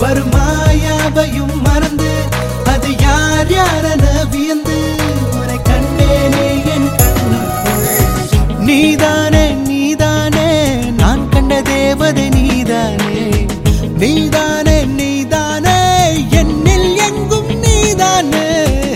வருமாயாவையும் மறந்து அது யார் யாரென வியந்து உன்னை கண்டேனே என் கண்ணுக்குள் நீதானே நீதானே நான் கண்ட தேவதை நீதானே நீதானே நீதானே என்னில் எங்கும் நீதானே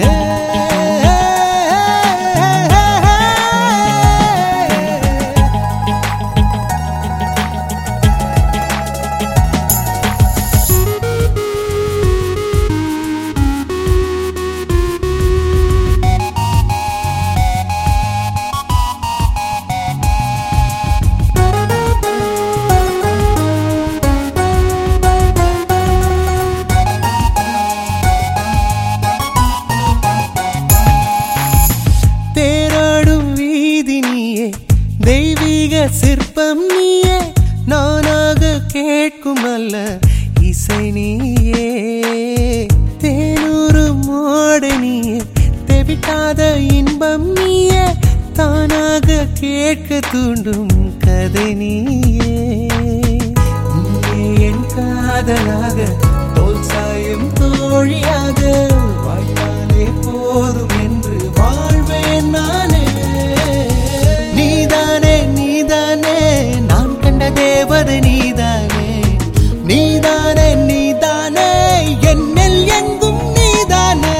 தேராடும் வீதி நீயே தெய்வீக சிற்பம் நீயே நானாக கேட்கும் அல்ல இசை நீயே தேனூறு மோடு நீயே தெவிட்டாத இன்பம் நீயே தானாக கேட்க தூண்டும் கதை நீயே நீயே என் காதலாக தோல் சாயும் தோழியாக வாய்த்தாலே போதும் என்று வாழ்வேன் நானே நீதானே நீதானே நான் கண்ட தேவதை நீதானே நீதானே நீதானே என்னில் எங்கும் நீதானே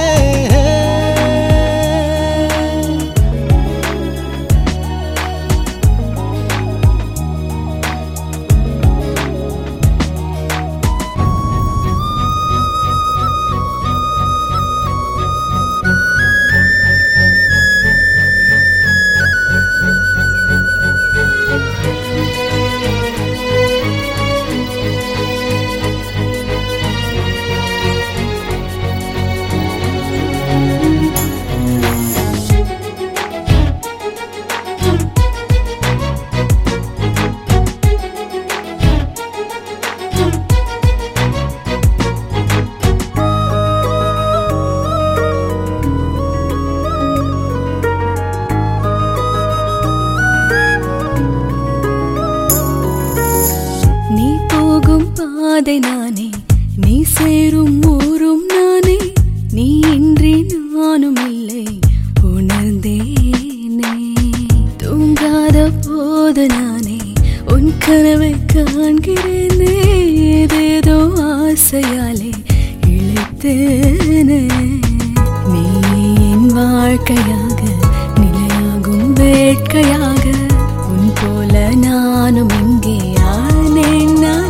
நீ போகும் பாதை நானே நீ சேரும் ஊரும் நானே நீ இன்றி நானும் இல்லை உணர்ந்தேனே தூங்காத போது நானே உன் கனவை காண்கிறேனே ஏதேதோ ஆசையாலே இழைத்தேனே நீ என் வாழ்க்கையாக நிலையாகும் வேட்கையாக உன் போல நானும் இங்கே ஆனேன் நான்